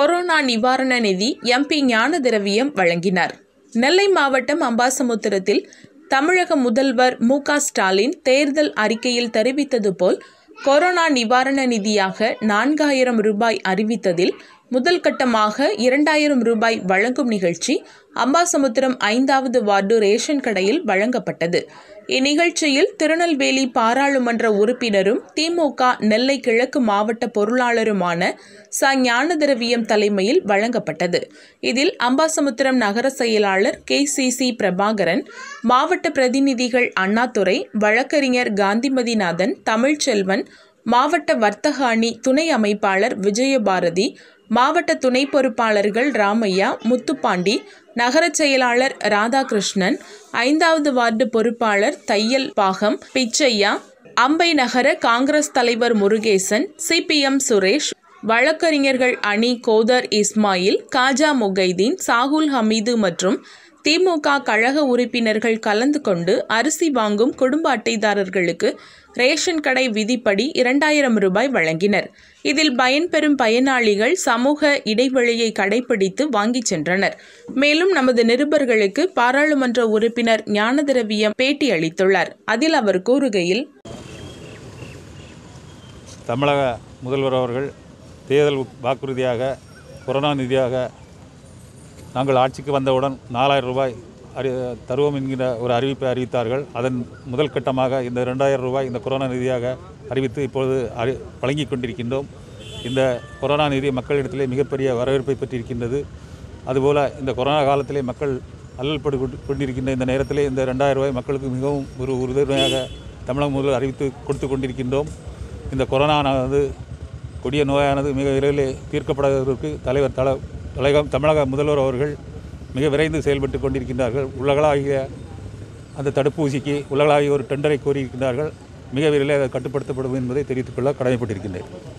corona நிவாரண நிதி MP ஞான திரவியம் வழங்கினார் நெல்லை மாவட்டம் அம்பாசமுத்திரத்தில் தமிழக முதல்வர் மு க ஸ்டாலின் தேர்தல் அறிக்கையில் தெரிவித்தது போல் கொரோனா நிவாரண நிதியாக நான்காயிரம் ரூபாய் அறிவித்ததில் முதல் கட்டமாக இரண்டாயிரம் ரூபாய் வழங்கும் நிகழ்ச்சி அம்பாசமுத்திரம் ஐந்தாவது வார்டு ரேஷன் கடையில் வழங்கப்பட்டது இந்நிகழ்ச்சியில் திருநெல்வேலி பாராளுமன்ற உறுப்பினரும் திமுக நெல்லை கிழக்கு மாவட்ட பொருளாளருமான ச ஞானதிரவியம் தலைமையில் வழங்கப்பட்டது இதில் அம்பாசமுத்திரம் நகர செயலாளர் கே சி சி பிரபாகரன் மாவட்ட பிரதிநிதிகள் அண்ணாதுரை வழக்கறிஞர் காந்திமதிநாதன் தமிழ்ச்செல்வன் மாவட்ட வர்த்தக அணி துணை அமைப்பாளர் விஜயபாரதி மாவட்ட துணை பொறுப்பாளர்கள் ராமையா முத்துப்பாண்டி நகர செயலாளர் ராதாகிருஷ்ணன் ஐந்தாவது வார்டு பொறுப்பாளர் தையல் பாகம் பிச்சையா அம்பை நகர காங்கிரஸ் தலைவர் முருகேசன் சிபிஎம் சுரேஷ் வழக்கறிஞர்கள் அணி கோதர் இஸ்மாயில் காஜா முகைதீன் சாகுல் ஹமீது மற்றும் திமுக கழக உறுப்பினர்கள் கலந்து கொண்டு அரிசி வாங்கும் குடும்ப அட்டைதாரர்களுக்கு ரேஷன் கடை விதிப்படி இரண்டாயிரம் ரூபாய் வழங்கினர் இதில் பயன்பெறும் பயனாளிகள் சமூக இடைவெளியை கடைபிடித்து வாங்கிச் சென்றனர் மேலும் நமது நிருபர்களுக்கு பாராளுமன்ற உறுப்பினர் ஞானதிரவியம் பேட்டி அளித்துள்ளார் அதில் அவர் கூறுகையில் தமிழக முதல்வர் அவர்கள் தேர்தல் வாக்குறுதியாக கொரோனா நிதியாக நாங்கள் ஆட்சிக்கு வந்தவுடன் நாலாயிரம் ரூபாய் அறி தருவோம் என்கிற ஒரு அறிவிப்பை அறிவித்தார்கள் அதன் முதல் கட்டமாக இந்த ரெண்டாயிரம் ரூபாய் இந்த கொரோனா நிதியாக அறிவித்து இப்பொழுது அறி வழங்கி கொண்டிருக்கின்றோம் இந்த கொரோனா நிதி மக்களிடத்திலே மிகப்பெரிய வரவேற்பை பெற்றிருக்கின்றது அதுபோல் இந்த கொரோனா காலத்திலே மக்கள் அல்லல்படு கொண்டு- கொண்டிருக்கின்ற இந்த நேரத்திலே இந்த ரெண்டாயிரம் ரூபாய் மக்களுக்கு மிகவும் ஒரு உறுதுணையாக தமிழக முதல்வர் அறிவித்து கொடுத்து கொண்டிருக்கின்றோம் இந்த கொரோனாவானது கொடிய நோயானது மிக விரைவில் தீர்க்கப்படுவதற்கு தலைவர் தல தலைகம் தமிழக முதல்வர் அவர்கள் மிக விரைந்து செயல்பட்டு கொண்டிருக்கின்றார்கள் உலகளாவிய அந்த தடுப்பூசிக்கு உலகளாவிய ஒரு டெண்டரை கோரியிருக்கின்றார்கள் மிக விரைவில் அது கட்டுப்படுத்தப்படும் என்பதை தெரிவித்துக் கொள்ள கடமைப்பட்டிருக்கின்றேன்